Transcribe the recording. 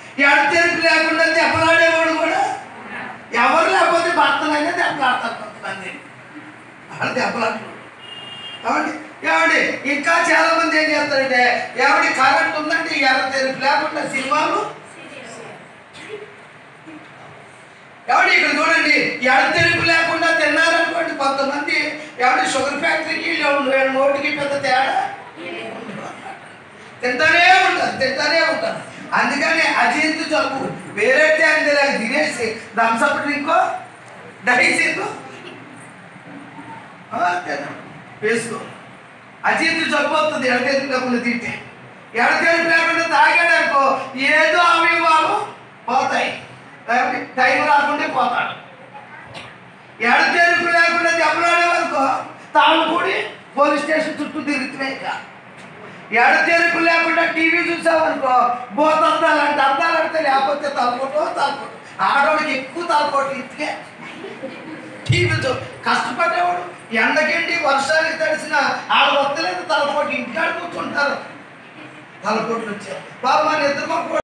ఎడతెరిపి లేకుండా దెబ్బలాడేవాడు కూడా ఎవరు లేకపోతే భర్తనైనా దెబ్బలాడతారు కొంతమంది వాళ్ళు దెబ్బలాడరు ఏమండి ఏమండి ఇంకా చాలా మంది ఏం చేస్తారంటే ఏమండి కరెంట్ ఉందంటే ఎడతెరిపి లేకుండా సినిమాలు ఎవడి ఇక్కడ చూడండి ఎడతెరిపి లేకుండా తిన్నారనుకోండి కొంతమంది ఎవడి షుగర్ ఫ్యాక్టరీకి వీళ్ళ నోటికి పెద్ద తేడా తింటానే ఉంటారు తింటానే ఉంటారు అందుకని అజీర్తి జబ్బు వేరే అందులో తినేసి థమ్స్అప్ డ్రింకో డైసింకో వేసుకో అజీర్తి జబ్బు వస్తుంది ఎడతెరిపి లేకుండా తింటే ఎడతెరిపి లేకుండా తాగాడు అనుకో ఏదో అవయవాలు పోతాయి లేకపోతే టైం రాకుండా పోతాడు ఎడతెరుపు లేకుండా దెబ్బలాడేవనుకో తాను కూడి పోలీస్ స్టేషన్ చుట్టూ తిరుగుతున్నాయి ఇక ఎడతెరుపు లేకుండా టీవీ చూసావనుకో బోత అద్దాలు అంటే అద్దాలు అంటే లేకపోతే తలపోటో తలపోటు ఆడవాడికి ఎక్కువ తలపోటు ఇటుకే టీవీ చూ కష్టపడేవాడు ఎండకెండి వర్షానికి తడిసిన ఆడ వస్తలేదు తలపోటు ఇంటికాడ కూర్చుంటారు తలపోట్లు వచ్చారు బాబు మన ఇద్దరు